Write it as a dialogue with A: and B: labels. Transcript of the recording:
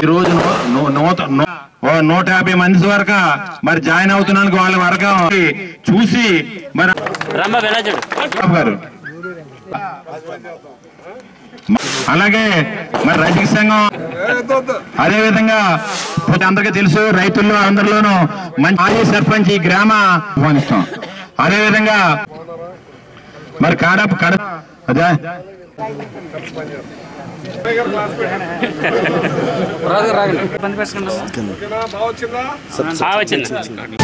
A: ఈ రోజు నూ- నూ- నూత- నూ- ఓ నూట యాభై మంది వరకు మరి జాయిన్ అవుతున్నానికి వాళ్ళ వరకు చూసి మరి
B: రమ్మ వెళ్ళజుడు
A: బాబు గారు అలాగే మరి రైతు సంఘం అదే విధంగా ప్రతి అందరికీ తెలుసు రైతుల్లో అందరిలోనూ మంచి మాజీ సర్పంచ్ ఈ గ్రామ ఆహ్వానిస్తాం అదే విధంగా మరి కాడప కడ అదే
B: వచ్చింది